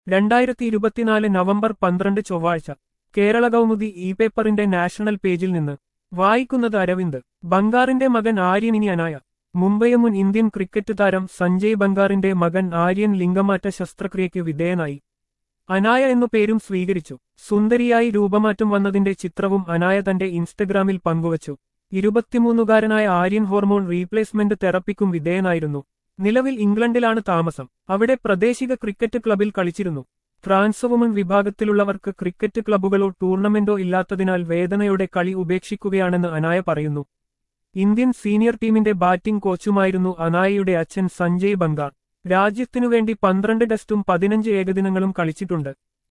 രണ്ടായിരത്തി ഇരുപത്തിനാല് നവംബർ പന്ത്രണ്ട് ചൊവ്വാഴ്ച കേരള കൗമുദി ഇ പേപ്പറിന്റെ നാഷണൽ പേജിൽ നിന്ന് വായിക്കുന്നത് അരവിന്ദ് ബംഗാറിന്റെ മകൻ ആര്യൻ ഇനി അനായ മുംബൈ മുൻ ഇന്ത്യൻ ക്രിക്കറ്റ് താരം സഞ്ജയ് ബംഗാറിന്റെ മകൻ ആര്യൻ ലിംഗമാറ്റ ശസ്ത്രക്രിയയ്ക്ക് വിധേയനായി അനായ എന്നു പേരും സ്വീകരിച്ചു സുന്ദരിയായി രൂപമാറ്റം വന്നതിന്റെ ചിത്രവും അനായ തന്റെ ഇൻസ്റ്റഗ്രാമിൽ പങ്കുവച്ചു ഇരുപത്തിമൂന്നുകാരനായ ആര്യൻ ഹോർമോൺ റീപ്ലേസ്മെന്റ് തെറപ്പിക്കും വിധേയനായിരുന്നു നിലവിൽ ഇംഗ്ലണ്ടിലാണ് താമസം അവിടെ പ്രാദേശിക ക്രിക്കറ്റ് ക്ലബിൽ കളിച്ചിരുന്നു ട്രാൻസ്വുമൺ വിഭാഗത്തിലുള്ളവർക്ക് ക്രിക്കറ്റ് ക്ലബ്ബുകളോ ടൂർണമെന്റോ ഇല്ലാത്തതിനാൽ വേദനയോടെ കളി ഉപേക്ഷിക്കുകയാണെന്ന് അനായ പറയുന്നു ഇന്ത്യൻ സീനിയർ ടീമിന്റെ ബാറ്റിംഗ് കോച്ചുമായിരുന്നു അനായയുടെ അച്ഛൻ സഞ്ജയ് ബംഗാർ രാജ്യത്തിനുവേണ്ടി പന്ത്രണ്ട് ടെസ്റ്റും പതിനഞ്ച് ഏകദിനങ്ങളും കളിച്ചിട്ടുണ്ട്